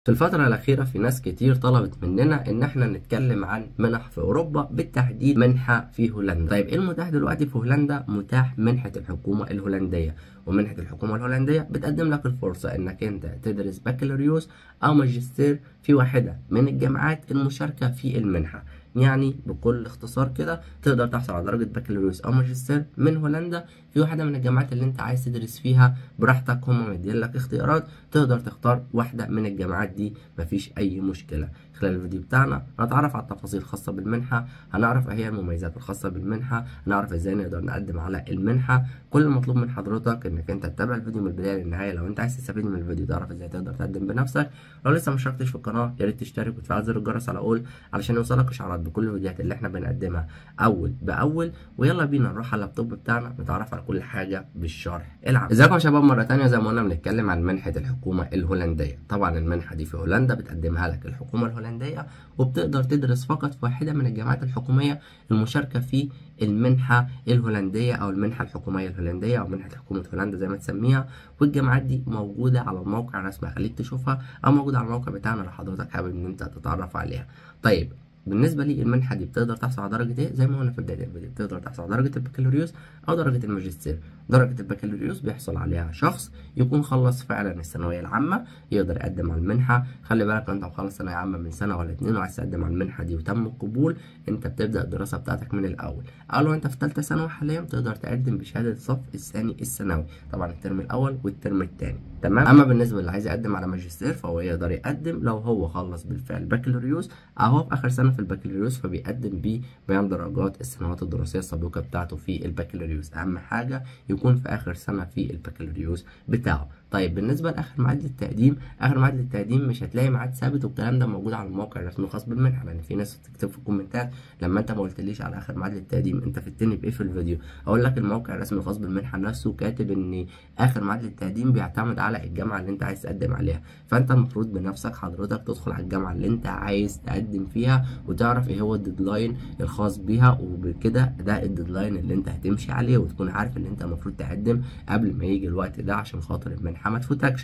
في الفترة الأخيرة في ناس كتير طلبت مننا إن إحنا نتكلم عن منح في أوروبا بالتحديد منحة في هولندا. طيب إيه المتاح دلوقتي في هولندا؟ متاح منحة الحكومة الهولندية، ومنحة الحكومة الهولندية بتقدم لك الفرصة إنك أنت تدرس بكالوريوس أو ماجستير في واحدة من الجامعات المشاركة في المنحة. يعني بكل اختصار كده تقدر تحصل على درجة بكالوريوس أو ماجستير من هولندا في واحدة من الجامعات اللي أنت عايز تدرس فيها براحتك هم مدين لك اختيارات تقدر تختار واحدة من الجامعات دي مفيش أي مشكلة خلال الفيديو بتاعنا هنتعرف على التفاصيل الخاصة بالمنحة هنعرف ايه هي المميزات الخاصة بالمنحة هنعرف ازاي نقدر نقدم على المنحة كل المطلوب من حضرتك انك انت تتابع الفيديو من البداية للنهاية لو انت عايز تستفيد من الفيديو تعرف ازاي تقدر تقدم بنفسك لو لسه ما اشتركتش في القناة يا ريت تشترك وتفعل زر الجرس على اول علشان يوصلك اشعارات بكل الفيديوهات اللي احنا بنقدمها اول باول ويلا بينا نروح على اللابتوب بتاعنا نتعرف على كل حاجة بالشرح العام ازيكم يا شباب مرة تانية زي ما قلنا بنتكلم عن منحة الحكومة الهولندية طبعا المنحة دي في هولندا بتقدمها لك الحكومة الهولندية وبتقدر تدرس فقط في واحدة من الجامعات الحكومية المشاركة في المنحة الهولندية أو المنحة الحكومية الهولندية أو منحة حكومة هولندا زي ما تسميها والجامعات دي موجودة على الموقع الرسمي خليك تشوفها أو موجودة على الموقع بتاعنا لو حضرتك حابب إن أنت تتعرف عليها. طيب بالنسبه لي المنحه دي بتقدر تحصل على درجه ايه زي ما قلنا في بدايه الفيديو بتقدر تحصل على درجه البكالوريوس او درجه الماجستير درجه البكالوريوس بيحصل عليها شخص يكون خلص فعلا الثانويه العامه يقدر يقدم على المنحه خلي بالك انت مخلص ثانويه عامه من سنه ولا اتنين وعايز تقدم على المنحه دي وتم القبول انت بتبدا الدراسه بتاعتك من الاول او لو انت في ثالثه ثانوي حاليا تقدر تقدم بشهاده الصف الثاني الثانوي طبعا الترم الاول والترم الثاني تمام اما بالنسبه للي عايز يقدم على ماجستير فهو يقدر يقدم لو هو خلص بالفعل بكالوريوس او هو في اخر سنه في البكالوريوس فبيقدم بيه بيان درجات السنوات الدراسيه السابقه بتاعته في البكالوريوس اهم حاجه يكون في اخر سنه في البكالوريوس بتاعه طيب بالنسبه لاخر ميعاد للتقديم اخر ميعاد للتقديم مش هتلاقي ميعاد ثابت والكلام ده موجود على الموقع الرسمي الخاص بالمنحه لان في ناس بتكتب في الكومنتات لما انت ما قلتليش على اخر ميعاد للتقديم انت فدتني بايه في الفيديو اقول لك الموقع الرسمي الخاص بالمنحه نفسه كاتب ان اخر ميعاد للتقديم بيعتمد على الجامعه اللي انت عايز تقدم عليها فانت المفروض بنفسك حضرتك تدخل على الجامعه اللي انت عايز تقدم فيها وتعرف ايه هو الديدلاين الخاص بيها وبكده ده الديدلاين اللي انت هتمشي عليه وتكون عارف ان انت المفروض تقدم قبل ما يجي الوقت ده عشان خاطر المنحه ما تفوتكش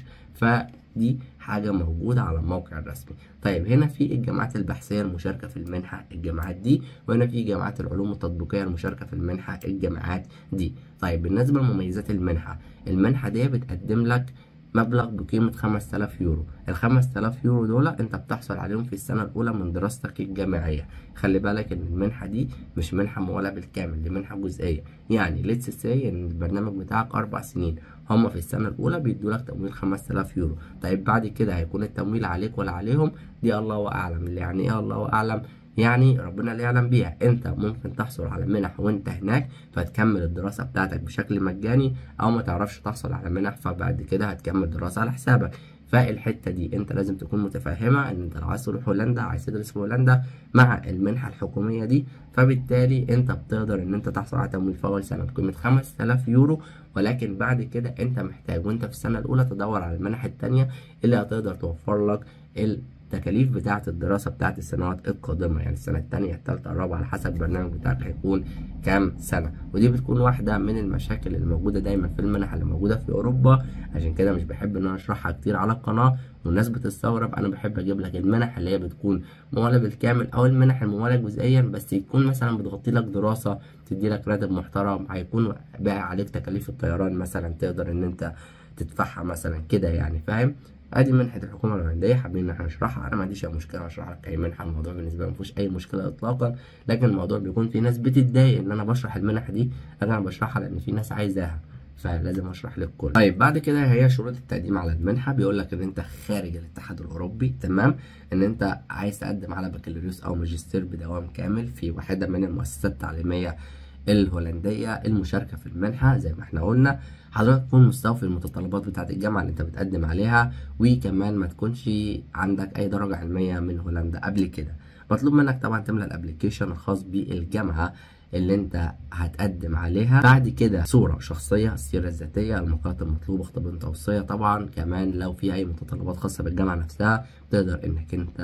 فدي حاجة موجودة على الموقع الرسمي طيب هنا في الجامعات البحثية المشاركة في المنحة الجامعات دي وهنا في جامعات العلوم التطبيقية المشاركة في المنحة الجامعات دي طيب بالنسبة لمميزات المنحة المنحة دي بتقدم لك مبلغ بقيمة 5000 يورو ال 5000 يورو دول انت بتحصل عليهم في السنة الأولى من دراستك الجامعية خلي بالك ان المنحة دي مش منحة مولى بالكامل دي منحة جزئية يعني ليتس سي ان البرنامج بتاعك أربع سنين هما في السنة الأولى بيدوا لك تمويل 5000 يورو طيب بعد كده هيكون التمويل عليك ولا عليهم دي الله أعلم اللي يعني إيه الله أعلم يعني ربنا اللي يعلم بيها انت ممكن تحصل على منح وانت هناك فتكمل الدراسة بتاعتك بشكل مجاني او ما تعرفش تحصل على منح فبعد كده هتكمل دراسة على حسابك فالحته دي انت لازم تكون متفهمه ان انت لو عايز تروح هولندا عايز تدرس في هولندا مع المنحه الحكوميه دي فبالتالي انت بتقدر ان انت تحصل على تمويل في اول سنه بقيمه 5000 يورو ولكن بعد كده انت محتاج وانت في السنه الاولى تدور على المنح الثانيه اللي هتقدر توفر لك التكاليف بتاعة الدراسة بتاعة السنوات القادمة يعني السنة التانية التالتة الرابعة على حسب البرنامج بتاعك هيكون كام سنة ودي بتكون واحدة من المشاكل اللي موجودة دايما في المنح اللي موجودة في أوروبا عشان كده مش بحب إن أنا أشرحها كتير على القناة والناس بتستغرب أنا بحب أجيب لك المنح اللي هي بتكون ممولة بالكامل أو المنح الممولة جزئيا بس يكون مثلا بتغطي لك دراسة تدي لك راتب محترم هيكون باقي عليك تكاليف الطيران مثلا تقدر إن أنت تدفعها مثلا كده يعني فاهم ادي منحه الحكومه الهولنديه حابين ان احنا نشرحها انا ما عنديش اي مشكله اشرح لك اي منحه الموضوع بالنسبه لي ما فيهوش اي مشكله اطلاقا لكن الموضوع بيكون في ناس بتتضايق ان انا بشرح المنح دي لكن انا بشرحها لان في ناس عايزاها فلازم اشرح للكل طيب بعد كده هي شروط التقديم على المنحه بيقول لك ان انت خارج الاتحاد الاوروبي تمام ان انت عايز تقدم على بكالوريوس او ماجستير بدوام كامل في واحده من المؤسسات التعليميه الهولنديه المشاركه في المنحه زي ما احنا قلنا حضرتك تكون مستوفي المتطلبات بتاعه الجامعه اللي انت بتقدم عليها وكمان ما تكونش عندك اي درجه علميه من هولندا قبل كده مطلوب منك طبعا تملى الابلكيشن الخاص بالجامعه اللي انت هتقدم عليها بعد كده صورة شخصية السيرة الذاتية المقالات المطلوبة خطاب توصية طبعا كمان لو في اي متطلبات خاصة بالجامعة نفسها تقدر انك انت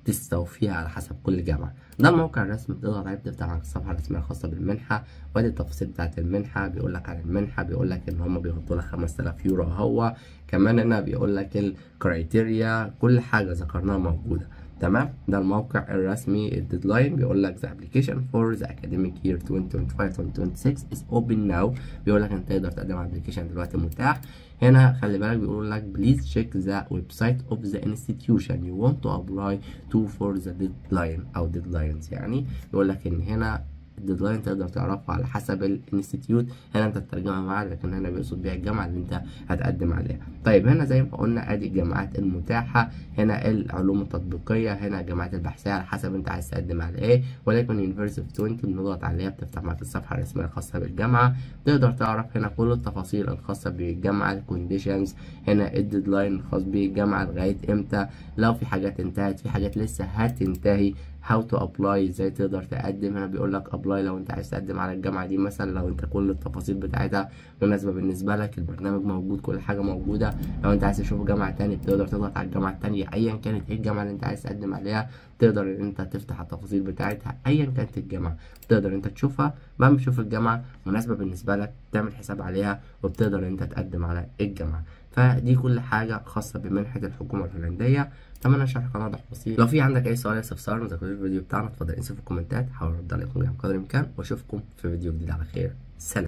تستوفيها على حسب كل جامعة ده الموقع الرسمي تقدر عليه بتفتح معاك الصفحة الرسمية الخاصة بالمنحة وادي التفاصيل بتاعة المنحة بيقول لك عن المنحة بيقول لك ان هم بيحطوا لك 5000 يورو هو كمان هنا بيقول لك الكرايتيريا كل حاجة ذكرناها موجودة تمام ده الموقع الرسمي الديدلاين بيقول لك the application for the academic year 2025-2026 is open now بيقول لك انت تقدر تقدم على الابلكيشن دلوقتي متاح هنا خلي بالك بيقول لك please check the website of the institution you want to apply to for the deadline او deadlines يعني بيقول لك ان هنا الديدلاين تقدر تعرفه على حسب الانستيتيوت هنا انت تترجمها معاه لكن هنا بيقصد بيها الجامعه اللي انت هتقدم عليها طيب هنا زي ما قلنا ادي الجامعات المتاحه هنا العلوم التطبيقيه هنا الجامعات البحثيه على حسب انت عايز تقدم على ايه ولكن يونيفرسيتي اوف 20 بنضغط عليها بتفتح معاك الصفحه الرسميه الخاصه بالجامعه تقدر تعرف هنا كل التفاصيل الخاصه بالجامعه الكونديشنز هنا الديدلاين الخاص بالجامعه لغايه امتى لو في حاجات انتهت في حاجات لسه هتنتهي هاو تو ابلاي ازاي تقدر تقدم هنا بيقول لك ابلاي لو انت عايز تقدم على الجامعه دي مثلا لو انت كل التفاصيل بتاعتها مناسبه بالنسبه لك البرنامج موجود كل حاجه موجوده لو انت عايز تشوف جامعه تانية بتقدر تضغط على الجامعه التانية ايا كانت ايه الجامعه اللي انت عايز تقدم عليها تقدر ان انت تفتح التفاصيل بتاعتها ايا كانت الجامعه تقدر انت تشوفها بعد ما تشوف الجامعه مناسبه بالنسبه لك تعمل حساب عليها وبتقدر ان انت تقدم على الجامعه فدي كل حاجه خاصه بمنحه الحكومه الهولنديه اتمنى شرح القناه واضح بسيط لو في عندك اي سؤال استفسار ما تاكلوش الفيديو بتاعنا اتفضل انسى في الكومنتات هحاول ارد عليكم قدر الامكان واشوفكم في فيديو جديد على خير سلام